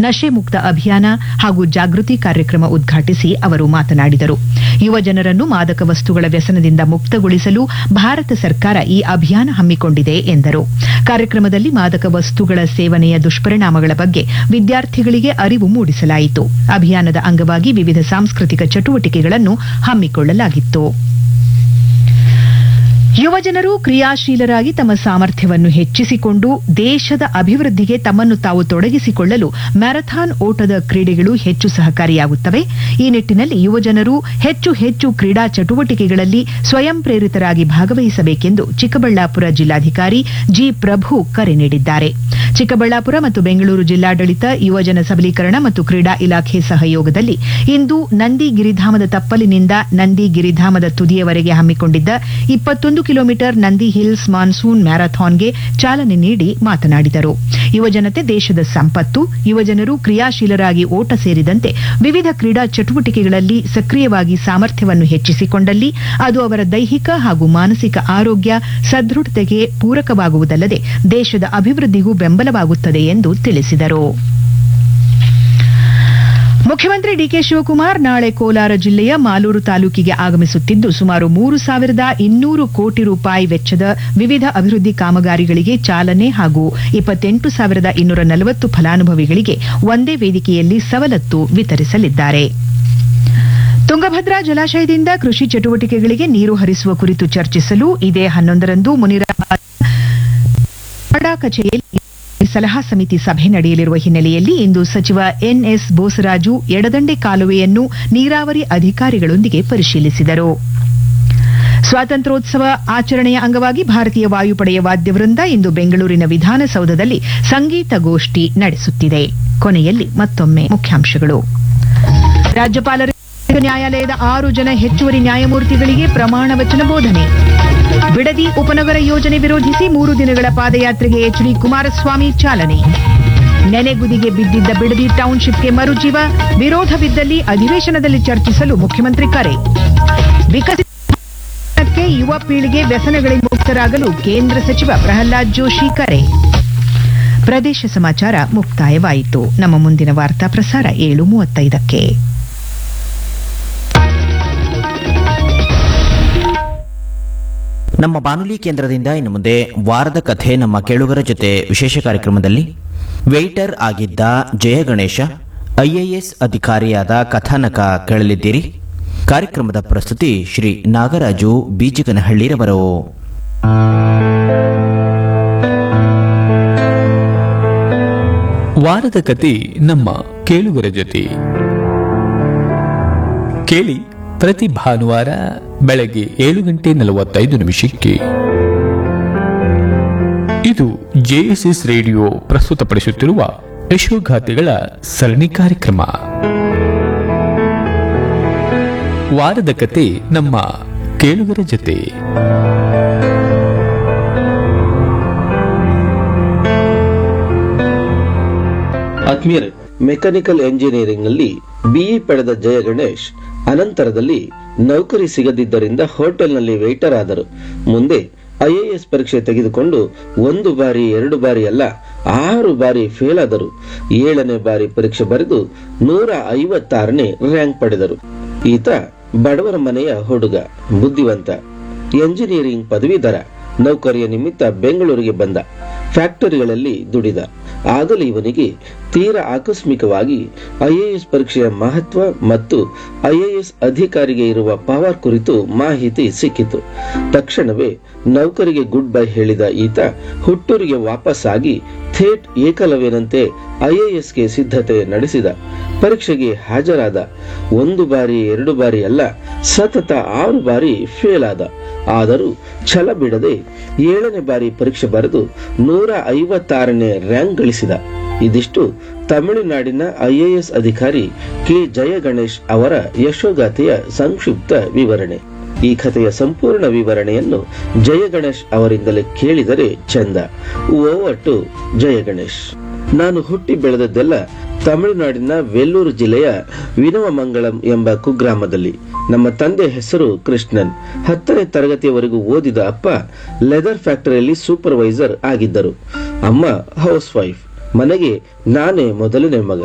ನಶೆ ಮುಕ್ತ ಅಭಿಯಾನ ಹಾಗೂ ಜಾಗೃತಿ ಕಾರ್ಯಕ್ರಮ ಉದ್ಘಾಟಿಸಿ ಅವರು ಮಾತನಾಡಿದರು ಯುವ ಜನರನ್ನು ಮಾದಕ ವಸ್ತುಗಳ ವ್ಯಸನದಿಂದ ಮುಕ್ತಗೊಳಿಸಲು ಭಾರತ ಸರ್ಕಾರ ಈ ಅಭಿಯಾನ ಹಮ್ಮಿಕೊಂಡಿದೆ ಎಂದರು ಕಾರ್ಯಕ್ರಮದಲ್ಲಿ ಮಾದಕ ವಸ್ತುಗಳ ಸೇವನೆಯ ದುಷ್ಪರಿಣಾಮಗಳ ಬಗ್ಗೆ ವಿದ್ಯಾರ್ಥಿಗಳಿಗೆ ಅರಿವು ಮೂಡಿಸಲಾಯಿತು ಅಭಿಯಾನದ ಅಂಗವಾಗಿ ವಿವಿಧ ಸಾಂಸ್ಕೃತಿಕ ಚಟುವಟಿಕೆಗಳನ್ನು ಹಮ್ಮಿಕೊಳ್ಳಲಾಗಿತ್ತು ಯುವಜನರು ಕ್ರಿಯಾಶೀಲರಾಗಿ ತಮ್ಮ ಸಾಮರ್ಥ್ಯವನ್ನು ಹೆಚ್ಚಿಸಿಕೊಂಡು ದೇಶದ ಅಭಿವೃದ್ಧಿಗೆ ತಮ್ಮನ್ನು ತಾವು ತೊಡಗಿಸಿಕೊಳ್ಳಲು ಮ್ಯಾರಥಾನ್ ಓಟದ ಕ್ರೀಡೆಗಳು ಹೆಚ್ಚು ಸಹಕಾರಿಯಾಗುತ್ತವೆ ಈ ನಿಟ್ಟಿನಲ್ಲಿ ಯುವಜನರು ಹೆಚ್ಚು ಹೆಚ್ಚು ಕ್ರೀಡಾ ಚಟುವಟಿಕೆಗಳಲ್ಲಿ ಸ್ವಯಂ ಪ್ರೇರಿತರಾಗಿ ಭಾಗವಹಿಸಬೇಕೆಂದು ಚಿಕ್ಕಬಳ್ಳಾಪುರ ಜಿಲ್ಲಾಧಿಕಾರಿ ಜಿ ಪ್ರಭು ಕರೆ ನೀಡಿದ್ದಾರೆ ಚಿಕ್ಕಬಳ್ಳಾಪುರ ಮತ್ತು ಬೆಂಗಳೂರು ಜಿಲ್ಲಾಡಳಿತ ಯುವಜನ ಸಬಲೀಕರಣ ಮತ್ತು ಕ್ರೀಡಾ ಇಲಾಖೆ ಸಹಯೋಗದಲ್ಲಿ ಇಂದು ನಂದಿ ಗಿರಿಧಾಮದ ತಪ್ಪಲಿನಿಂದ ನಂದಿ ಗಿರಿಧಾಮದ ತುದಿಯವರೆಗೆ ಹಮ್ಮಿಕೊಂಡಿದ್ದ ಇಪ್ಪತ್ತೊಂದು ಕಿಲೋಮೀಟರ್ ನಂದಿ ಹಿಲ್ಸ್ ಮಾನ್ಸೂನ್ ಮ್ಯಾರಥಾನ್ಗೆ ಚಾಲನೆ ನೀಡಿ ಮಾತನಾಡಿದರು ಯುವಜನತೆ ದೇಶದ ಸಂಪತ್ತು ಯುವಜನರು ಕ್ರಿಯಾಶೀಲರಾಗಿ ಓಟ ಸೇರಿದಂತೆ ವಿವಿಧ ಕ್ರೀಡಾ ಚಟುವಟಿಕೆಗಳಲ್ಲಿ ಸಕ್ರಿಯವಾಗಿ ಸಾಮರ್ಥ್ಯವನ್ನು ಹೆಚ್ಚಿಸಿಕೊಂಡಲ್ಲಿ ಅದು ಅವರ ದೈಹಿಕ ಹಾಗೂ ಮಾನಸಿಕ ಆರೋಗ್ಯ ಸದೃಢತೆಗೆ ಪೂರಕವಾಗುವುದಲ್ಲದೆ ದೇಶದ ಅಭಿವೃದ್ಧಿಗೂ ಬೆಂಬಲವಾಗುತ್ತದೆ ಎಂದು ತಿಳಿಸಿದರು ಮುಖ್ಯಮಂತ್ರಿ ಡಿಕೆ ಶಿವಕುಮಾರ್ ನಾಳೆ ಕೋಲಾರ ಜಿಲ್ಲೆಯ ಮಾಲೂರು ತಾಲೂಕಿಗೆ ಆಗಮಿಸುತ್ತಿದ್ದು ಸುಮಾರು ಮೂರು ಸಾವಿರದ ಇನ್ನೂರು ಕೋಟಿ ರೂಪಾಯಿ ವೆಚ್ಚದ ವಿವಿಧ ಅಭಿವೃದ್ಧಿ ಕಾಮಗಾರಿಗಳಿಗೆ ಚಾಲನೆ ಹಾಗೂ ಇಪ್ಪತ್ತೆಂಟು ಸಾವಿರದ ಇನ್ನೂರ ನಲವತ್ತು ಫಲಾನುಭವಿಗಳಿಗೆ ಒಂದೇ ವೇದಿಕೆಯಲ್ಲಿ ಸವಲತ್ತು ವಿತರಿಸಲಿದ್ದಾರೆ ತುಂಗಭದ್ರಾ ಜಲಾಶಯದಿಂದ ಕೃಷಿ ಚಟುವಟಿಕೆಗಳಿಗೆ ನೀರು ಹರಿಸುವ ಕುರಿತು ಚರ್ಚಿಸಲು ಇದೇ ಹನ್ನೊಂದರಂದು ಮುನಿರಾಬಾದ್ ನಾಡಾ ಕಚೇರಿಯಲ್ಲಿ ಸಲಹಾ ಸಮಿತಿ ಸಭೆ ನಡೆಯಲಿರುವ ಹಿನ್ನೆಲೆಯಲ್ಲಿ ಇಂದು ಸಚಿವ ಎನ್ಎಸ್ ಬೋಸರಾಜು ಎಡದಂಡೆ ಕಾಲುವೆಯನ್ನು ನೀರಾವರಿ ಅಧಿಕಾರಿಗಳೊಂದಿಗೆ ಪರಿಶೀಲಿಸಿದರು ಸ್ವಾತಂತ್ರ್ಯೋತ್ಸವ ಆಚರಣೆಯ ಅಂಗವಾಗಿ ಭಾರತೀಯ ವಾಯುಪಡೆಯ ವಾದ್ಯವೃಂದ ಇಂದು ಬೆಂಗಳೂರಿನ ವಿಧಾನಸೌಧದಲ್ಲಿ ಸಂಗೀತ ಗೋಷ್ಠಿ ನಡೆಸುತ್ತಿದೆ ಕೊನೆಯಲ್ಲಿ ಮತ್ತೊಮ್ಮೆ ಮುಖ್ಯಾಂಶಗಳು ರಾಜ್ಯಪಾಲರ ನ್ಯಾಯಾಲಯದ ಆರು ಜನ ಹೆಚ್ಚುವರಿ ನ್ಯಾಯಮೂರ್ತಿಗಳಿಗೆ ಪ್ರಮಾಣ ವಚನ ಬೋಧನೆ ಬಿಡದಿ ಉಪನಗರ ಯೋಜನೆ ವಿರೋಧಿಸಿ ಮೂರು ದಿನಗಳ ಪಾದಯಾತ್ರೆಗೆ ಎಚ್ಡಿ ಕುಮಾರಸ್ವಾಮಿ ಚಾಲನೆ ನೆನೆಗುದಿಗೆ ಬಿದ್ದಿದ್ದ ಬಿಡದಿ ಟೌನ್ಶಿಪ್ಗೆ ಮರುಜೀವ ವಿರೋಧವಿದ್ದಲ್ಲಿ ಅಧಿವೇಶನದಲ್ಲಿ ಚರ್ಚಿಸಲು ಮುಖ್ಯಮಂತ್ರಿ ಕರೆ ವಿಕಸಿತ ಭಾರತಕ್ಕೆ ಯುವ ಪೀಳಿಗೆ ವ್ಯಸನಗಳಿಂದ ಮುಕ್ತರಾಗಲು ಕೇಂದ್ರ ಸಚಿವ ಪ್ರಹ್ಲಾದ್ ಜೋಶಿ ಕರೆ ಪ್ರದೇಶ ಸಮಾಚಾರ ಮುಕ್ತಾಯವಾಯಿತು ನಮ್ಮ ಮುಂದಿನ ವಾರ್ತಾ ಪ್ರಸಾರ ಏಳು ಮೂವತ್ತೈದಕ್ಕೆ ನಮ್ಮ ಬಾನುಲಿ ಕೇಂದ್ರದಿಂದ ಇನ್ನು ಮುಂದೆ ವಾರದ ಕಥೆ ನಮ್ಮ ಕೇಳುಗರ ಜೊತೆ ವಿಶೇಷ ಕಾರ್ಯಕ್ರಮದಲ್ಲಿ ವೆಯ್ಟರ್ ಆಗಿದ್ದ ಜಯ ಗಣೇಶ ಐಎಎಸ್ ಅಧಿಕಾರಿಯಾದ ಕಥಾನಕ ಕೇಳಲಿದ್ದೀರಿ ಕಾರ್ಯಕ್ರಮದ ಪ್ರಸ್ತುತಿ ಶ್ರೀ ನಾಗರಾಜು ಬೀಜಗನಹಳ್ಳಿರವರು ವಾರದ ಕತೆ ನಮ್ಮ ಕೇಳುಗರ ಜೊತೆ ಕೇಳಿ ಪ್ರತಿ ಭಾನುವಾರ ಬೆಳಗ್ಗೆ ಏಳು ಗಂಟೆ ನಲವತ್ತೈದು ನಿಮಿಷಕ್ಕೆ ಇದು ಜೆಎಸ್ಎಸ್ ರೇಡಿಯೋ ಪ್ರಸ್ತುತಪಡಿಸುತ್ತಿರುವ ಯಶೋಗಾಥೆಗಳ ಸರಣಿ ಕಾರ್ಯಕ್ರಮ ವಾರದ ಕತೆ ನಮ್ಮ ಕೇಳುಗರ ಜೊತೆ ಆತ್ಮೀಯರೇ ಮೆಕ್ಯಾನಿಕಲ್ ಎಂಜಿನಿಯರಿಂಗ್ ನಲ್ಲಿ ಬಿಇ ಪಡೆದ ಜಯ ಗಣೇಶ್ ಅನಂತರದಲ್ಲಿ ನೌಕರಿ ಸಿಗದಿದ್ದರಿಂದ ಹೋಟೆಲ್ನಲ್ಲಿ ವೇಟರ್ ಆದರು ಮುಂದೆ ಐಎಎಸ್ ಪರೀಕ್ಷೆ ತೆಗೆದುಕೊಂಡು ಒಂದು ಬಾರಿ ಎರಡು ಬಾರಿ ಅಲ್ಲ ಆರು ಬಾರಿ ಫೇಲ್ ಆದರು ಏಳನೇ ಬಾರಿ ಪರೀಕ್ಷೆ ಬರೆದು ನೂರ ಐವತ್ತಾರನೇ ರ್ಯಾಂಕ್ ಪಡೆದರು ಈತ ಬಡವರ ಮನೆಯ ಹುಡುಗ ಬುದ್ಧಿವಂತ ಎಂಜಿನಿಯರಿಂಗ್ ಪದವೀಧರ ನೌಕರಿಯ ನಿಮಿತ್ತ ಬೆಂಗಳೂರಿಗೆ ಬಂದ ಫ್ಯಾಕ್ಟರಿಗಳಲ್ಲಿ ದುಡಿದ ಆಗಲೂ ಇವನಿಗೆ ತೀರಾ ಆಕಸ್ಮಿಕವಾಗಿ ಐಎಎಸ್ ಪರೀಕ್ಷೆಯ ಮಹತ್ವ ಮತ್ತು ಐಎಎಸ್ ಅಧಿಕಾರಿಗೆ ಇರುವ ಪವರ್ ಕುರಿತು ಮಾಹಿತಿ ಸಿಕ್ಕಿತು ತಕ್ಷಣವೇ ನೌಕರಿಗೆ ಗುಡ್ ಬೈ ಹೇಳಿದ ಈತ ಹುಟ್ಟೂರಿಗೆ ವಾಪಸ್ಸಾಗಿ ಥೇಟ್ ಏಕಲವ್ಯನಂತೆ ಐಎಎಸ್ಗೆ ಸಿದ್ಧತೆ ನಡೆಸಿದ ಪರೀಕ್ಷೆಗೆ ಹಾಜರಾದ ಒಂದು ಬಾರಿ ಎರಡು ಬಾರಿ ಅಲ್ಲ ಸತತ ಆರು ಬಾರಿ ಫೇಲ್ ಆದ ಆದರೂ ಛಲ ಬಿಡದೆ ಏಳನೇ ಬಾರಿ ಪರೀಕ್ಷೆ ಬರೆದು ನೂರ ಐವತ್ತಾರನೇ ರ್ಯಾಂಕ್ ಗಳಿಸಿದ ಇದಿಷ್ಟು ತಮಿಳುನಾಡಿನ ಐಎಎಸ್ ಅಧಿಕಾರಿ ಕೆ ಜಯ ಗಣೇಶ್ ಅವರ ಯಶೋಗಾಥೆಯ ಸಂಕ್ಷಿಪ್ತ ವಿವರಣೆ ಈ ಕಥೆಯ ಸಂಪೂರ್ಣ ವಿವರಣೆಯನ್ನು ಜಯ ಗಣೇಶ್ ಅವರಿಂದಲೇ ಕೇಳಿದರೆ ಚಂದ ಓವರ್ ಟು ಜಯ ಗಣೇಶ್ ನಾನು ಹುಟ್ಟಿ ಬೆಳೆದದ್ದೆಲ್ಲ ತಮಿಳುನಾಡಿನ ವೆಲ್ಲೂರು ಜಿಲ್ಲೆಯ ವಿನವಮಂಗಳಂ ಎಂಬ ಕುಗ್ರಾಮದಲ್ಲಿ ನಮ್ಮ ತಂದೆ ಹೆಸರು ಕೃಷ್ಣನ್ ಹತ್ತನೇ ತರಗತಿಯವರೆಗೂ ಓದಿದ ಅಪ್ಪ ಲೆದರ್ ಫ್ಯಾಕ್ಟರಿಯಲ್ಲಿ ಸೂಪರ್ವೈಸರ್ ಆಗಿದ್ದರು ಅಮ್ಮ ಹೌಸ್ ವೈಫ್ ಮನೆಗೆ ನಾನೇ ಮೊದಲನೇ ಮಗ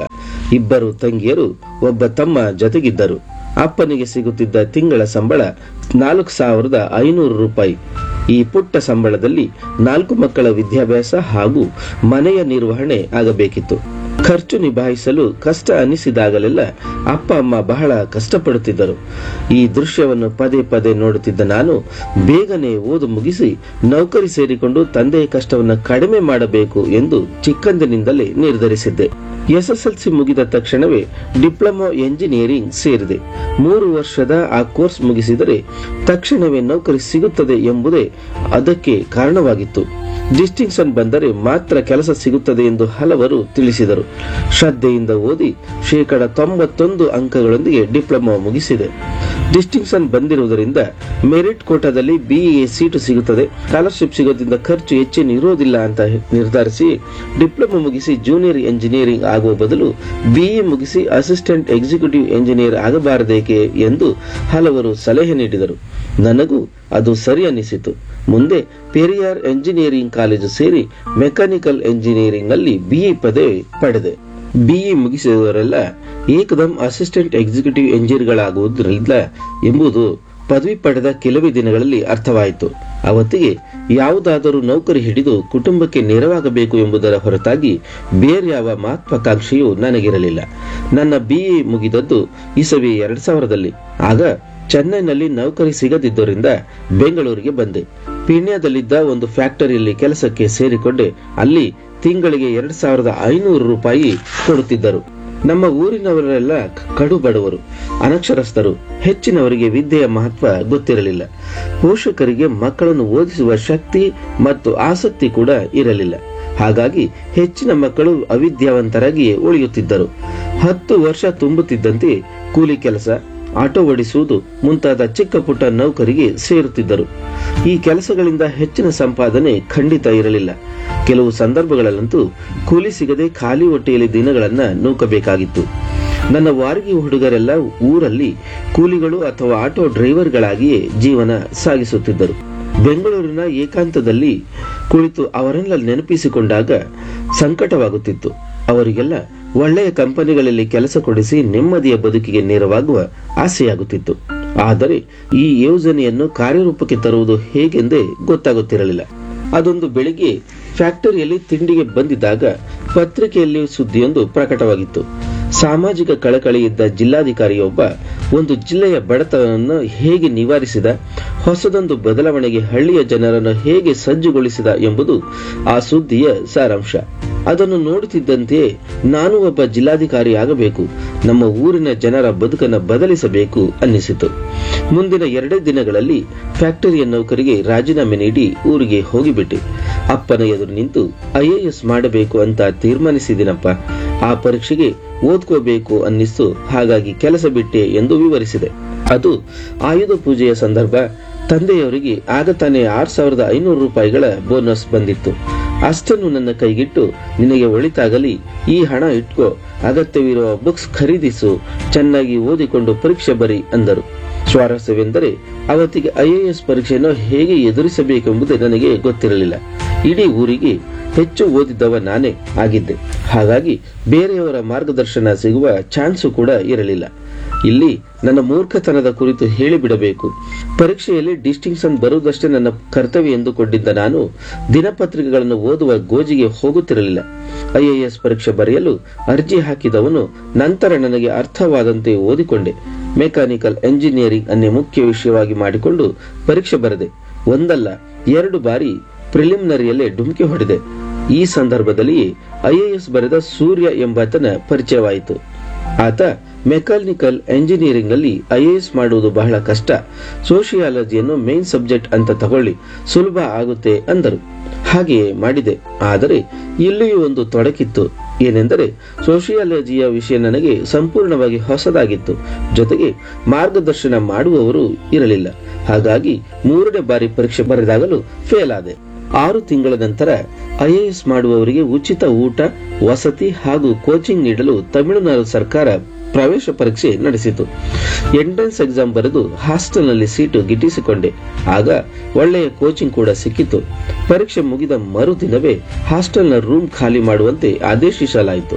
ಇಬ್ಬರು ತಂಗಿಯರು ಒಬ್ಬ ತಮ್ಮ ಜೊತೆಗಿದ್ದರು ಅಪ್ಪನಿಗೆ ಸಿಗುತ್ತಿದ್ದ ತಿಂಗಳ ಸಂಬಳ ನಾಲ್ಕು ಸಾವಿರದ ಐನೂರು ರೂಪಾಯಿ ಈ ಪುಟ್ಟ ಸಂಬಳದಲ್ಲಿ ನಾಲ್ಕು ಮಕ್ಕಳ ವಿದ್ಯಾಭ್ಯಾಸ ಹಾಗೂ ಮನೆಯ ನಿರ್ವಹಣೆ ಆಗಬೇಕಿತ್ತು ಖರ್ಚು ನಿಭಾಯಿಸಲು ಕಷ್ಟ ಅನಿಸಿದಾಗಲೆಲ್ಲ ಅಪ್ಪ ಅಮ್ಮ ಬಹಳ ಕಷ್ಟಪಡುತ್ತಿದ್ದರು ಈ ದೃಶ್ಯವನ್ನು ಪದೇ ಪದೇ ನೋಡುತ್ತಿದ್ದ ನಾನು ಬೇಗನೆ ಓದು ಮುಗಿಸಿ ನೌಕರಿ ಸೇರಿಕೊಂಡು ತಂದೆಯ ಕಷ್ಟವನ್ನು ಕಡಿಮೆ ಮಾಡಬೇಕು ಎಂದು ಚಿಕ್ಕಂದಿನಿಂದಲೇ ನಿರ್ಧರಿಸಿದ್ದೆ ಎಸ್ಎಸ್ಎಲ್ಸಿ ಮುಗಿದ ತಕ್ಷಣವೇ ಡಿಪ್ಲೊಮಾ ಎಂಜಿನಿಯರಿಂಗ್ ಸೇರಿದೆ ಮೂರು ವರ್ಷದ ಆ ಕೋರ್ಸ್ ಮುಗಿಸಿದರೆ ತಕ್ಷಣವೇ ನೌಕರಿ ಸಿಗುತ್ತದೆ ಎಂಬುದೇ ಅದಕ್ಕೆ ಕಾರಣವಾಗಿತ್ತು ಡಿಸ್ಟಿಂಕ್ಷನ್ ಬಂದರೆ ಮಾತ್ರ ಕೆಲಸ ಸಿಗುತ್ತದೆ ಎಂದು ಹಲವರು ತಿಳಿಸಿದರು ಶ್ರದ್ಧೆಯಿಂದ ಓದಿ ಶೇಕಡ ತೊಂಬತ್ತೊಂದು ಅಂಕಗಳೊಂದಿಗೆ ಡಿಪ್ಲೊಮಾ ಮುಗಿಸಿದೆ ಡಿಸ್ಟಿಂಕ್ಷನ್ ಬಂದಿರುವುದರಿಂದ ಮೆರಿಟ್ ಕೋಟಾದಲ್ಲಿ ಬಿಇಎ ಸೀಟು ಸಿಗುತ್ತದೆ ಸ್ಕಾಲರ್ಶಿಪ್ ಸಿಗೋದ್ರಿಂದ ಖರ್ಚು ಹೆಚ್ಚೇನು ಇರೋದಿಲ್ಲ ಅಂತ ನಿರ್ಧರಿಸಿ ಡಿಪ್ಲೊಮಾ ಮುಗಿಸಿ ಜೂನಿಯರ್ ಎಂಜಿನಿಯರಿಂಗ್ ಆಗುವ ಬದಲು ಬಿಇ ಮುಗಿಸಿ ಅಸಿಸ್ಟೆಂಟ್ ಎಕ್ಸಿಕ್ಯೂಟಿವ್ ಎಂಜಿನಿಯರ್ ಆಗಬಾರದೇಕೆ ಎಂದು ಹಲವರು ಸಲಹೆ ನೀಡಿದರು ನನಗೂ ಅದು ಸರಿ ಅನ್ನಿಸಿತು ಮುಂದೆ ಪೆರಿಯಾರ್ ಎಂಜಿನಿಯರಿಂಗ್ ಕಾಲೇಜು ಸೇರಿ ಮೆಕ್ಯಾನಿಕಲ್ ಎಂಜಿನಿಯರಿಂಗ್ ನಲ್ಲಿ ಬಿಇ ಪದವಿ ಪಡೆದೆ ಬಿಇ ಮುಗಿಸಿದವರೆಲ್ಲ ಏಕದಂ ಅಸಿಸ್ಟೆಂಟ್ ಎಕ್ಸಿಕ್ಯೂಟಿವ್ ಎಂಜಿನಿಯರ್ಗಳಾಗುವುದರಿಲ್ಲ ಎಂಬುದು ಪದವಿ ಪಡೆದ ಕೆಲವೇ ದಿನಗಳಲ್ಲಿ ಅರ್ಥವಾಯಿತು ಅವತ್ತಿಗೆ ಯಾವುದಾದರೂ ನೌಕರಿ ಹಿಡಿದು ಕುಟುಂಬಕ್ಕೆ ನೆರವಾಗಬೇಕು ಎಂಬುದರ ಹೊರತಾಗಿ ಬೇರೆ ಯಾವ ಮಹತ್ವಾಕಾಂಕ್ಷೆಯೂ ನನಗಿರಲಿಲ್ಲ ನನ್ನ ಬಿಇ ಮುಗಿದದ್ದು ಇಸವಿ ಎರಡ್ ಸಾವಿರದಲ್ಲಿ ಆಗ ಚೆನ್ನೈನಲ್ಲಿ ನೌಕರಿ ಸಿಗದಿದ್ದರಿಂದ ಬೆಂಗಳೂರಿಗೆ ಬಂದೆ ಪೀಣ್ಯದಲ್ಲಿದ್ದ ಒಂದು ಫ್ಯಾಕ್ಟರಿಯಲ್ಲಿ ಕೆಲಸಕ್ಕೆ ಸೇರಿಕೊಂಡೆ ಅಲ್ಲಿ ತಿಂಗಳಿಗೆ ಎರಡ್ ಸಾವಿರದ ಐನೂರು ರೂಪಾಯಿ ಕೊಡುತ್ತಿದ್ದರು ನಮ್ಮ ಊರಿನವರೆಲ್ಲ ಕಡು ಬಡವರು ಅನಕ್ಷರಸ್ಥರು ಹೆಚ್ಚಿನವರಿಗೆ ವಿದ್ಯೆಯ ಮಹತ್ವ ಗೊತ್ತಿರಲಿಲ್ಲ ಪೋಷಕರಿಗೆ ಮಕ್ಕಳನ್ನು ಓದಿಸುವ ಶಕ್ತಿ ಮತ್ತು ಆಸಕ್ತಿ ಕೂಡ ಇರಲಿಲ್ಲ ಹಾಗಾಗಿ ಹೆಚ್ಚಿನ ಮಕ್ಕಳು ಅವಿದ್ಯಾವಂತರಾಗಿಯೇ ಉಳಿಯುತ್ತಿದ್ದರು ಹತ್ತು ವರ್ಷ ತುಂಬುತ್ತಿದ್ದಂತೆ ಕೂಲಿ ಕೆಲಸ ಆಟೋ ಓಡಿಸುವುದು ಮುಂತಾದ ಚಿಕ್ಕ ಪುಟ್ಟ ನೌಕರಿಗೆ ಸೇರುತ್ತಿದ್ದರು ಈ ಕೆಲಸಗಳಿಂದ ಹೆಚ್ಚಿನ ಸಂಪಾದನೆ ಖಂಡಿತ ಇರಲಿಲ್ಲ ಕೆಲವು ಸಂದರ್ಭಗಳಲ್ಲಂತೂ ಕೂಲಿ ಸಿಗದೆ ಖಾಲಿ ಹೊಟ್ಟೆಯಲ್ಲಿ ದಿನಗಳನ್ನ ನೂಕಬೇಕಾಗಿತ್ತು ನನ್ನ ವಾರಗಿ ಹುಡುಗರೆಲ್ಲ ಊರಲ್ಲಿ ಕೂಲಿಗಳು ಅಥವಾ ಆಟೋ ಡ್ರೈವರ್ಗಳಾಗಿಯೇ ಜೀವನ ಸಾಗಿಸುತ್ತಿದ್ದರು ಬೆಂಗಳೂರಿನ ಏಕಾಂತದಲ್ಲಿ ಕುಳಿತು ಅವರೆಲ್ಲ ನೆನಪಿಸಿಕೊಂಡಾಗ ಸಂಕಟವಾಗುತ್ತಿತ್ತು ಅವರಿಗೆಲ್ಲ ಒಳ್ಳೆಯ ಕಂಪನಿಗಳಲ್ಲಿ ಕೆಲಸ ಕೊಡಿಸಿ ನೆಮ್ಮದಿಯ ಬದುಕಿಗೆ ನೆರವಾಗುವ ಆಸೆಯಾಗುತ್ತಿತ್ತು ಆದರೆ ಈ ಯೋಜನೆಯನ್ನು ಕಾರ್ಯರೂಪಕ್ಕೆ ತರುವುದು ಹೇಗೆಂದೇ ಗೊತ್ತಾಗುತ್ತಿರಲಿಲ್ಲ ಅದೊಂದು ಬೆಳಿಗ್ಗೆ ಫ್ಯಾಕ್ಟರಿಯಲ್ಲಿ ತಿಂಡಿಗೆ ಬಂದಿದ್ದಾಗ ಪತ್ರಿಕೆಯಲ್ಲಿ ಸುದ್ದಿಯೊಂದು ಪ್ರಕಟವಾಗಿತ್ತು ಸಾಮಾಜಿಕ ಕಳಕಳಿ ಇದ್ದ ಜಿಲ್ಲಾಧಿಕಾರಿಯೊಬ್ಬ ಒಂದು ಜಿಲ್ಲೆಯ ಬಡತನವನ್ನು ಹೇಗೆ ನಿವಾರಿಸಿದ ಹೊಸದೊಂದು ಬದಲಾವಣೆಗೆ ಹಳ್ಳಿಯ ಜನರನ್ನು ಹೇಗೆ ಸಜ್ಜುಗೊಳಿಸಿದ ಎಂಬುದು ಆ ಸುದ್ದಿಯ ಸಾರಾಂಶ ಅದನ್ನು ನೋಡುತ್ತಿದ್ದಂತೆಯೇ ನಾನು ಒಬ್ಬ ಜಿಲ್ಲಾಧಿಕಾರಿ ಆಗಬೇಕು ನಮ್ಮ ಊರಿನ ಜನರ ಬದುಕನ್ನು ಬದಲಿಸಬೇಕು ಅನ್ನಿಸಿತು ಮುಂದಿನ ಎರಡೇ ದಿನಗಳಲ್ಲಿ ಫ್ಯಾಕ್ಟರಿಯ ನೌಕರಿಗೆ ರಾಜೀನಾಮೆ ನೀಡಿ ಊರಿಗೆ ಹೋಗಿಬಿಟ್ಟೆ ಅಪ್ಪನ ಎದುರು ನಿಂತು ಐಎಎಸ್ ಮಾಡಬೇಕು ಅಂತ ತೀರ್ಮಾನಿಸಿದಿನಪ್ಪ ಆ ಪರೀಕ್ಷೆಗೆ ಓದ್ಕೋಬೇಕು ಅನ್ನಿಸ್ತು ಹಾಗಾಗಿ ಕೆಲಸ ಬಿಟ್ಟೆ ಎಂದು ವಿವರಿಸಿದೆ ಅದು ಆಯುಧ ಪೂಜೆಯ ಸಂದರ್ಭ ತಂದೆಯವರಿಗೆ ಆಗ ತಾನೇ ಆರ್ ಸಾವಿರದ ಐನೂರು ರೂಪಾಯಿಗಳ ಬೋನಸ್ ಬಂದಿತ್ತು ಅಷ್ಟನ್ನು ನನ್ನ ಕೈಗಿಟ್ಟು ನಿನಗೆ ಒಳಿತಾಗಲಿ ಈ ಹಣ ಇಟ್ಕೋ ಅಗತ್ಯವಿರುವ ಬುಕ್ಸ್ ಖರೀದಿಸು ಚೆನ್ನಾಗಿ ಓದಿಕೊಂಡು ಪರೀಕ್ಷೆ ಬರಿ ಅಂದರು ಸ್ವಾರಸ್ಯವೆಂದರೆ ಅವತ್ತಿಗೆ ಐಎಎಸ್ ಪರೀಕ್ಷೆಯನ್ನು ಹೇಗೆ ಎದುರಿಸಬೇಕೆಂಬುದೇ ನನಗೆ ಗೊತ್ತಿರಲಿಲ್ಲ ಇಡೀ ಊರಿಗೆ ಹೆಚ್ಚು ಓದಿದ್ದವ ನಾನೇ ಆಗಿದ್ದೆ ಹಾಗಾಗಿ ಬೇರೆಯವರ ಮಾರ್ಗದರ್ಶನ ಸಿಗುವ ಚಾನ್ಸು ಕೂಡ ಇರಲಿಲ್ಲ ಇಲ್ಲಿ ನನ್ನ ಮೂರ್ಖತನದ ಕುರಿತು ಹೇಳಿಬಿಡಬೇಕು ಪರೀಕ್ಷೆಯಲ್ಲಿ ಡಿಸ್ಟಿಂಕ್ಷನ್ ಬರುವುದಷ್ಟೇ ನನ್ನ ಕರ್ತವ್ಯ ಎಂದುಕೊಂಡಿದ್ದ ನಾನು ದಿನಪತ್ರಿಕೆಗಳನ್ನು ಓದುವ ಗೋಜಿಗೆ ಹೋಗುತ್ತಿರಲಿಲ್ಲ ಐಎಎಸ್ ಪರೀಕ್ಷೆ ಬರೆಯಲು ಅರ್ಜಿ ಹಾಕಿದವನು ನಂತರ ನನಗೆ ಅರ್ಥವಾದಂತೆ ಓದಿಕೊಂಡೆ ಮೆಕ್ಯಾನಿಕಲ್ ಎಂಜಿನಿಯರಿಂಗ್ ಅನ್ನೇ ಮುಖ್ಯ ವಿಷಯವಾಗಿ ಮಾಡಿಕೊಂಡು ಪರೀಕ್ಷೆ ಬರೆದೆ ಒಂದಲ್ಲ ಎರಡು ಬಾರಿ ಪ್ರಿಲಿಮಿನರಿಯಲ್ಲೇ ಡುಮ್ಕಿ ಹೊಡೆದೆ ಈ ಸಂದರ್ಭದಲ್ಲಿ ಐಎಎಸ್ ಬರೆದ ಸೂರ್ಯ ಎಂಬಾತನ ಪರಿಚಯವಾಯಿತು ಆತ ಮೆಕ್ಯಾನಿಕಲ್ ಎಂಜಿನಿಯರಿಂಗ್ ನಲ್ಲಿ ಐಎಎಸ್ ಮಾಡುವುದು ಬಹಳ ಕಷ್ಟ ಸೋಷಿಯಾಲಜಿಯನ್ನು ಮೇನ್ ಸಬ್ಜೆಕ್ಟ್ ಅಂತ ತಗೊಳ್ಳಿ ಸುಲಭ ಆಗುತ್ತೆ ಅಂದರು ಹಾಗೆಯೇ ಮಾಡಿದೆ ಆದರೆ ಇಲ್ಲಿಯೂ ಒಂದು ತೊಡಕಿತ್ತು ಏನೆಂದರೆ ಸೋಷಿಯಾಲಜಿಯ ವಿಷಯ ನನಗೆ ಸಂಪೂರ್ಣವಾಗಿ ಹೊಸದಾಗಿತ್ತು ಜೊತೆಗೆ ಮಾರ್ಗದರ್ಶನ ಮಾಡುವವರು ಇರಲಿಲ್ಲ ಹಾಗಾಗಿ ಮೂರನೇ ಬಾರಿ ಪರೀಕ್ಷೆ ಬರೆದಾಗಲೂ ಫೇಲ್ ಆದೆ ಆರು ತಿಂಗಳ ನಂತರ ಐಎಎಸ್ ಮಾಡುವವರಿಗೆ ಉಚಿತ ಊಟ ವಸತಿ ಹಾಗೂ ಕೋಚಿಂಗ್ ನೀಡಲು ತಮಿಳುನಾಡು ಸರ್ಕಾರ ಪ್ರವೇಶ ಪರೀಕ್ಷೆ ನಡೆಸಿತು ಎಂಟ್ರೆನ್ಸ್ ಎಕ್ಸಾಮ್ ಬರೆದು ಹಾಸ್ಟೆಲ್ನಲ್ಲಿ ಸೀಟು ಗಿಟ್ಟಿಸಿಕೊಂಡೆ ಆಗ ಒಳ್ಳೆಯ ಕೋಚಿಂಗ್ ಕೂಡ ಸಿಕ್ಕಿತು ಪರೀಕ್ಷೆ ಮುಗಿದ ಮರುದಿನವೇ ಹಾಸ್ಟೆಲ್ನ ರೂಮ್ ಖಾಲಿ ಮಾಡುವಂತೆ ಆದೇಶಿಸಲಾಯಿತು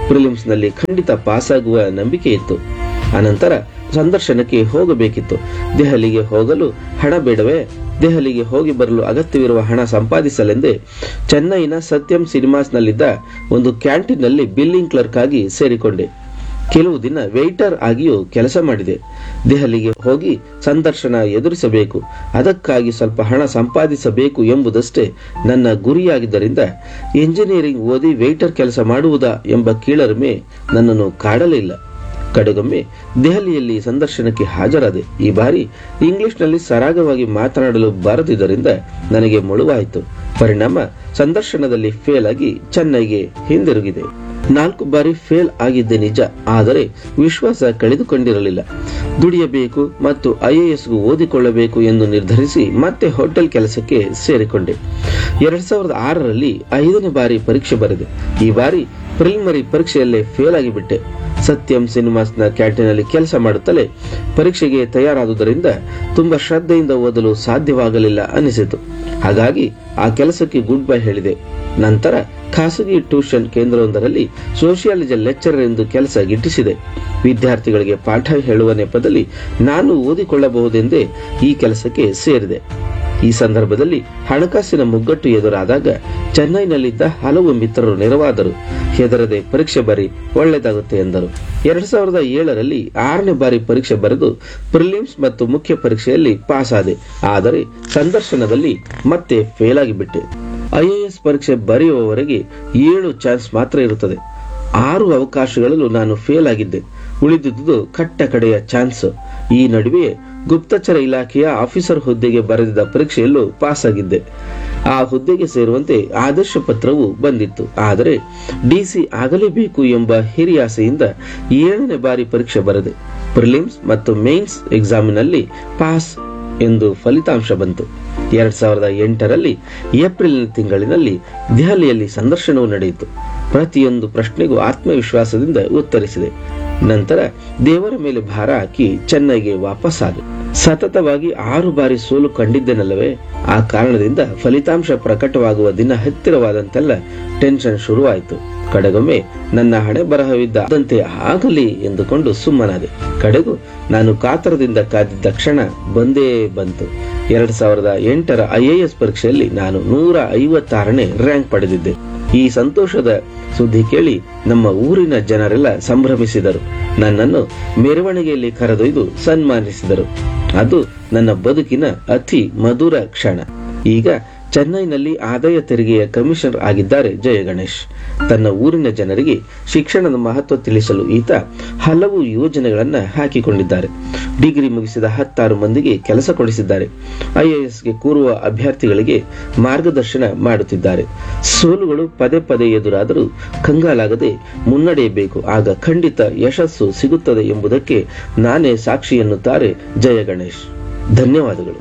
ಪ್ರಿಲಿಮ್ಸ್ನಲ್ಲಿ ಖಂಡಿತ ಪಾಸ್ ಆಗುವ ನಂಬಿಕೆ ಇತ್ತು ಅನಂತರ ಸಂದರ್ಶನಕ್ಕೆ ಹೋಗಬೇಕಿತ್ತು ದೆಹಲಿಗೆ ಹೋಗಲು ಹಣ ಬೇಡವೇ ದೆಹಲಿಗೆ ಹೋಗಿ ಬರಲು ಅಗತ್ಯವಿರುವ ಹಣ ಸಂಪಾದಿಸಲೆಂದೇ ಚೆನ್ನೈನ ಸತ್ಯಂ ಸಿನಿಮಾಸ್ನಲ್ಲಿದ್ದ ಒಂದು ಕ್ಯಾಂಟೀನ್ನಲ್ಲಿ ಬಿಲ್ಲಿಂಗ್ ಕ್ಲರ್ಕ್ ಆಗಿ ಸೇರಿಕೊಂಡೆ ಕೆಲವು ದಿನ ವೇಟರ್ ಆಗಿಯೂ ಕೆಲಸ ಮಾಡಿದೆ ದೆಹಲಿಗೆ ಹೋಗಿ ಸಂದರ್ಶನ ಎದುರಿಸಬೇಕು ಅದಕ್ಕಾಗಿ ಸ್ವಲ್ಪ ಹಣ ಸಂಪಾದಿಸಬೇಕು ಎಂಬುದಷ್ಟೇ ನನ್ನ ಗುರಿಯಾಗಿದ್ದರಿಂದ ಎಂಜಿನಿಯರಿಂಗ್ ಓದಿ ವೇಟರ್ ಕೆಲಸ ಮಾಡುವುದಾ ಎಂಬ ಕೀಳರಿಮೆ ನನ್ನನ್ನು ಕಾಡಲಿಲ್ಲ ಕಡೆಗೊಮ್ಮೆ ದೆಹಲಿಯಲ್ಲಿ ಸಂದರ್ಶನಕ್ಕೆ ಹಾಜರಾದೆ ಈ ಬಾರಿ ಇಂಗ್ಲಿಷ್ನಲ್ಲಿ ಸರಾಗವಾಗಿ ಮಾತನಾಡಲು ಬಾರದಿದ್ದರಿಂದ ನನಗೆ ಮುಳುವಾಯಿತು ಪರಿಣಾಮ ಸಂದರ್ಶನದಲ್ಲಿ ಫೇಲ್ ಆಗಿ ಚೆನ್ನೈಗೆ ಹಿಂದಿರುಗಿದೆ ನಾಲ್ಕು ಬಾರಿ ಫೇಲ್ ಆಗಿದ್ದೆ ನಿಜ ಆದರೆ ವಿಶ್ವಾಸ ಕಳೆದುಕೊಂಡಿರಲಿಲ್ಲ ದುಡಿಯಬೇಕು ಮತ್ತು ಐಎಎಸ್ಗೂ ಓದಿಕೊಳ್ಳಬೇಕು ಎಂದು ನಿರ್ಧರಿಸಿ ಮತ್ತೆ ಹೋಟೆಲ್ ಕೆಲಸಕ್ಕೆ ಸೇರಿಕೊಂಡೆ ಎರಡ್ ಸಾವಿರದ ಆರರಲ್ಲಿ ಐದನೇ ಬಾರಿ ಪರೀಕ್ಷೆ ಬರೆದೆ ಈ ಬಾರಿ ಪ್ರಿಲಿಮರಿ ಪರೀಕ್ಷೆಯಲ್ಲೇ ಫೇಲ್ ಆಗಿಬಿಟ್ಟೆ ಸತ್ಯಂ ಸಿನಿಮಾಸ್ನ ಕ್ಯಾಂಟೀನಲ್ಲಿ ಕೆಲಸ ಮಾಡುತ್ತಲೇ ಪರೀಕ್ಷೆಗೆ ತಯಾರಾದುದರಿಂದ ತುಂಬಾ ಶ್ರದ್ಧೆಯಿಂದ ಓದಲು ಸಾಧ್ಯವಾಗಲಿಲ್ಲ ಅನಿಸಿತು ಹಾಗಾಗಿ ಆ ಕೆಲಸಕ್ಕೆ ಗುಡ್ ಬೈ ಹೇಳಿದೆ ನಂತರ ಖಾಸಗಿ ಟ್ಯೂಷನ್ ಕೇಂದ್ರವೊಂದರಲ್ಲಿ ಸೋಷಿಯಾಲಜಿ ಲೆಕ್ಚರರ್ ಎಂದು ಕೆಲಸ ಗಿಟ್ಟಿಸಿದೆ ವಿದ್ಯಾರ್ಥಿಗಳಿಗೆ ಪಾಠ ಹೇಳುವ ನೆಪದಲ್ಲಿ ನಾನು ಓದಿಕೊಳ್ಳಬಹುದೆಂದೇ ಈ ಕೆಲಸಕ್ಕೆ ಸೇರಿದೆ ಈ ಸಂದರ್ಭದಲ್ಲಿ ಹಣಕಾಸಿನ ಮುಗ್ಗಟ್ಟು ಎದುರಾದಾಗ ಚೆನ್ನೈನಲ್ಲಿದ್ದ ಹಲವು ಮಿತ್ರರು ನೆರವಾದರು ಹೆದರದೆ ಪರೀಕ್ಷೆ ಬರಿ ಒಳ್ಳೆಯದಾಗುತ್ತೆ ಎಂದರು ಎರಡ್ ಸಾವಿರದ ಏಳರಲ್ಲಿ ಆರನೇ ಬಾರಿ ಪರೀಕ್ಷೆ ಬರೆದು ಪ್ರಿಲಿಮ್ಸ್ ಮತ್ತು ಮುಖ್ಯ ಪರೀಕ್ಷೆಯಲ್ಲಿ ಪಾಸ್ ಆದೆ ಆದರೆ ಸಂದರ್ಶನದಲ್ಲಿ ಮತ್ತೆ ಫೇಲ್ ಆಗಿಬಿಟ್ಟೆ ಐಎಎಸ್ ಪರೀಕ್ಷೆ ಬರೆಯುವವರೆಗೆ ಏಳು ಚಾನ್ಸ್ ಮಾತ್ರ ಇರುತ್ತದೆ ಆರು ಅವಕಾಶಗಳಲ್ಲೂ ನಾನು ಫೇಲ್ ಆಗಿದ್ದೆ ಉಳಿದಿದ್ದುದು ಕಟ್ಟ ಕಡೆಯ ಚಾನ್ಸ್ ಈ ನಡುವೆ ಗುಪ್ತಚರ ಇಲಾಖೆಯ ಆಫೀಸರ್ ಹುದ್ದೆಗೆ ಬರೆದಿದ್ದ ಪರೀಕ್ಷೆಯಲ್ಲೂ ಪಾಸ್ ಆಗಿದ್ದೆ ಆ ಹುದ್ದೆಗೆ ಸೇರುವಂತೆ ಆದರ್ಶ ಪತ್ರವು ಬಂದಿತ್ತು ಆದರೆ ಡಿಸಿ ಆಗಲೇಬೇಕು ಎಂಬ ಹಿರಿಯಾಸೆಯಿಂದ ಏಳನೇ ಬಾರಿ ಪರೀಕ್ಷೆ ಬರೆದೆ ಪ್ರಿಲಿಮ್ಸ್ ಮತ್ತು ಮೇನ್ಸ್ ಎಕ್ಸಾಮಿನಲ್ಲಿ ಪಾಸ್ ಎಂದು ಫಲಿತಾಂಶ ಬಂತು ಎರಡ್ ಸಾವಿರದ ಎಂಟರಲ್ಲಿ ಏಪ್ರಿಲ್ ತಿಂಗಳಿನಲ್ಲಿ ದೆಹಲಿಯಲ್ಲಿ ಸಂದರ್ಶನವು ನಡೆಯಿತು ಪ್ರತಿಯೊಂದು ಪ್ರಶ್ನೆಗೂ ಆತ್ಮವಿಶ್ವಾಸದಿಂದ ಉತ್ತರಿಸಿದೆ ನಂತರ ದೇವರ ಮೇಲೆ ಭಾರ ಹಾಕಿ ಚೆನ್ನೈಗೆ ವಾಪಸ್ ಆದೆ ಸತತವಾಗಿ ಆರು ಬಾರಿ ಸೋಲು ಕಂಡಿದ್ದೆನಲ್ಲವೇ ಆ ಕಾರಣದಿಂದ ಫಲಿತಾಂಶ ಪ್ರಕಟವಾಗುವ ದಿನ ಹತ್ತಿರವಾದಂತೆಲ್ಲ ಟೆನ್ಷನ್ ಶುರುವಾಯಿತು ಕಡೆಗೊಮ್ಮೆ ನನ್ನ ಹಣೆ ಬರಹವಿದ್ದಂತೆ ಆಗಲಿ ಎಂದುಕೊಂಡು ಸುಮ್ಮನಾದೆ ಕಡೆಗೂ ನಾನು ಕಾತರದಿಂದ ಕಾದಿದ್ದ ಕ್ಷಣ ಬಂದೇ ಬಂತು ಎರಡ್ ಸಾವಿರದ ಎಂಟರ ಐಎಎಸ್ ಪರೀಕ್ಷೆಯಲ್ಲಿ ನಾನು ನೂರ ಐವತ್ತಾರನೇ ರ್ಯಾಂಕ್ ಪಡೆದಿದ್ದೆ ಈ ಸಂತೋಷದ ಸುದ್ದಿ ಕೇಳಿ ನಮ್ಮ ಊರಿನ ಜನರೆಲ್ಲ ಸಂಭ್ರಮಿಸಿದರು ನನ್ನನ್ನು ಮೆರವಣಿಗೆಯಲ್ಲಿ ಕರೆದೊಯ್ದು ಸನ್ಮಾನಿಸಿದರು ಅದು ನನ್ನ ಬದುಕಿನ ಅತಿ ಮಧುರ ಕ್ಷಣ ಈಗ ಚೆನ್ನೈನಲ್ಲಿ ಆದಾಯ ತೆರಿಗೆಯ ಕಮಿಷನರ್ ಆಗಿದ್ದಾರೆ ಜಯ ಗಣೇಶ್ ತನ್ನ ಊರಿನ ಜನರಿಗೆ ಶಿಕ್ಷಣದ ಮಹತ್ವ ತಿಳಿಸಲು ಈತ ಹಲವು ಯೋಜನೆಗಳನ್ನ ಹಾಕಿಕೊಂಡಿದ್ದಾರೆ ಡಿಗ್ರಿ ಮುಗಿಸಿದ ಹತ್ತಾರು ಮಂದಿಗೆ ಕೆಲಸ ಕೊಡಿಸಿದ್ದಾರೆ ಐಎಎಸ್ಗೆ ಕೂರುವ ಅಭ್ಯರ್ಥಿಗಳಿಗೆ ಮಾರ್ಗದರ್ಶನ ಮಾಡುತ್ತಿದ್ದಾರೆ ಸೋಲುಗಳು ಪದೇ ಪದೇ ಎದುರಾದರೂ ಕಂಗಾಲಾಗದೆ ಮುನ್ನಡೆಯಬೇಕು ಆಗ ಖಂಡಿತ ಯಶಸ್ಸು ಸಿಗುತ್ತದೆ ಎಂಬುದಕ್ಕೆ ನಾನೇ ಸಾಕ್ಷಿ ಎನ್ನುತ್ತಾರೆ ಜಯ ಗಣೇಶ್ ಧನ್ಯವಾದಗಳು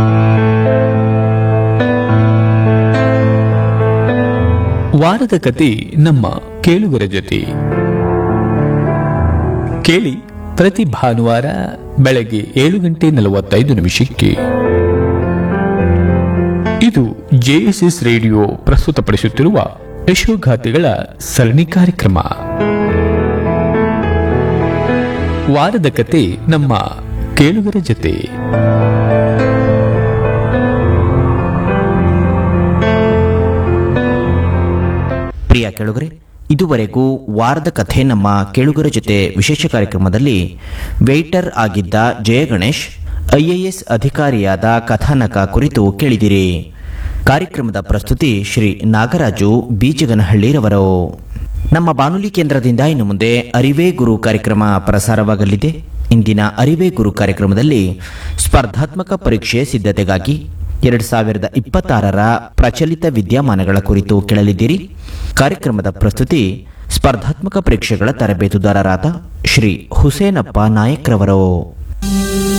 ವಾರದ ಕತೆ ನಮ್ಮ ಕೇಳುಗರ ಜೊತೆ ಕೇಳಿ ಪ್ರತಿ ಭಾನುವಾರ ಬೆಳಗ್ಗೆ ಏಳು ಗಂಟೆ ನಲವತ್ತೈದು ನಿಮಿಷಕ್ಕೆ ಇದು ಜೆಎಸ್ಎಸ್ ರೇಡಿಯೋ ಪ್ರಸ್ತುತಪಡಿಸುತ್ತಿರುವ ಯಶೋಗಾಥೆಗಳ ಸರಣಿ ಕಾರ್ಯಕ್ರಮ ವಾರದ ಕತೆ ನಮ್ಮ ಕೇಳುಗರ ಜೊತೆ ಪ್ರಿಯ ಕೇಳುಗರೆ ಇದುವರೆಗೂ ವಾರದ ಕಥೆ ನಮ್ಮ ಕೇಳುಗರ ಜೊತೆ ವಿಶೇಷ ಕಾರ್ಯಕ್ರಮದಲ್ಲಿ ವೇಟರ್ ಆಗಿದ್ದ ಜಯ ಗಣೇಶ್ ಐಎಎಸ್ ಅಧಿಕಾರಿಯಾದ ಕಥಾನಕ ಕುರಿತು ಕೇಳಿದಿರಿ ಕಾರ್ಯಕ್ರಮದ ಪ್ರಸ್ತುತಿ ಶ್ರೀ ನಾಗರಾಜು ಬೀಜಗನಹಳ್ಳಿರವರು ನಮ್ಮ ಬಾನುಲಿ ಕೇಂದ್ರದಿಂದ ಇನ್ನು ಮುಂದೆ ಅರಿವೇ ಗುರು ಕಾರ್ಯಕ್ರಮ ಪ್ರಸಾರವಾಗಲಿದೆ ಇಂದಿನ ಅರಿವೇ ಗುರು ಕಾರ್ಯಕ್ರಮದಲ್ಲಿ ಸ್ಪರ್ಧಾತ್ಮಕ ಪರೀಕ್ಷೆ ಸಿದ್ಧತೆಗಾಗಿ ಎರಡ್ ಸಾವಿರದ ಇಪ್ಪತ್ತಾರರ ಪ್ರಚಲಿತ ವಿದ್ಯಮಾನಗಳ ಕುರಿತು ಕೇಳಲಿದ್ದೀರಿ ಕಾರ್ಯಕ್ರಮದ ಪ್ರಸ್ತುತಿ ಸ್ಪರ್ಧಾತ್ಮಕ ಪರೀಕ್ಷೆಗಳ ತರಬೇತುದಾರರಾದ ಶ್ರೀ ಹುಸೇನಪ್ಪ ನಾಯಕ್ರವರು